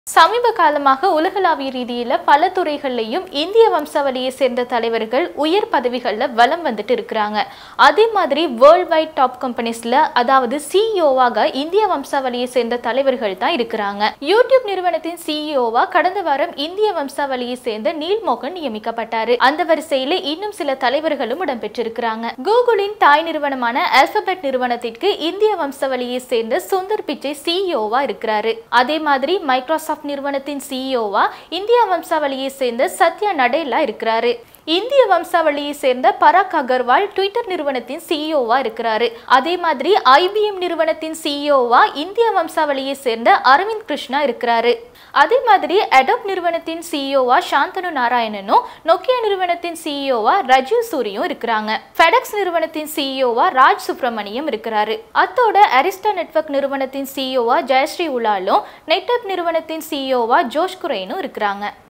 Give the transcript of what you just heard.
சமீப காலமாக உலகளாவிய ரீதியில பல துறைகள்லையும் இந்திய வம்சாவளியை சேர்ந்த தலைவர்கள் உயர் பதவிகள்ல வலம் வந்துட்டு இருக்கிறாங்க அதே மாதிரி வேர்ல்ட் வைட் டாப் கம்பெனிஸ்ல அதாவது சிஇஓவாக இந்திய வம்சாவளியை சேர்ந்த தலைவர்கள் தான் இருக்கிறாங்க யூடியூப் நிறுவனத்தின் சிஇஓவா கடந்த வாரம் இந்திய வம்சாவளியை சேர்ந்த நீல் மோகன் நியமிக்கப்பட்டாரு அந்த வரிசையில இன்னும் சில தலைவர்களும் இடம்பெற்றிருக்கிறாங்க கூகுளின் தாய் நிறுவனமான ஆல்பபெட் நிறுவனத்திற்கு இந்திய வம்சாவளியை சேர்ந்த சுந்தர் பிச்சை சிஇஓவா இருக்கிறாரு அதே மாதிரி மைக்ரோசாஃப்ட் நிறுவனத்தின் சிஇஓவா இந்திய வம்சாவளியை சேர்ந்த சத்யா நடேலா இருக்கிறாரு இந்திய வம்சாவளியை சேர்ந்த பராக் அகர்வால் ட்விட்டர் நிறுவனத்தின் சிஇஓவா இருக்கிறாரு அதே மாதிரி ஐபிஎம் நிறுவனத்தின் சிஇஓவா இந்திய வம்சாவளியை சேர்ந்த அரவிந்த் கிருஷ்ணா இருக்கிறாரு அதே மாதிரி அடோப் நிறுவனத்தின் சிஇஓவா சாந்தனு நாராயணனும் நோக்கியா நிறுவனத்தின் சிஇஓவா ரஜீவ் சூரியும் இருக்கிறாங்க ஃபெடெக்ஸ் நிறுவனத்தின் சிஇஓவா ராஜ் சுப்பிரமணியம் இருக்கிறாரு அத்தோட அரிஸ்டா நெட்வொர்க் நிறுவனத்தின் சிஇஓவா ஜெயஸ்ரீ உலாலும் நெட்டப் நிறுவனத்தின் சிஇஓவா ஜோஷ் குரேனும் இருக்கிறாங்க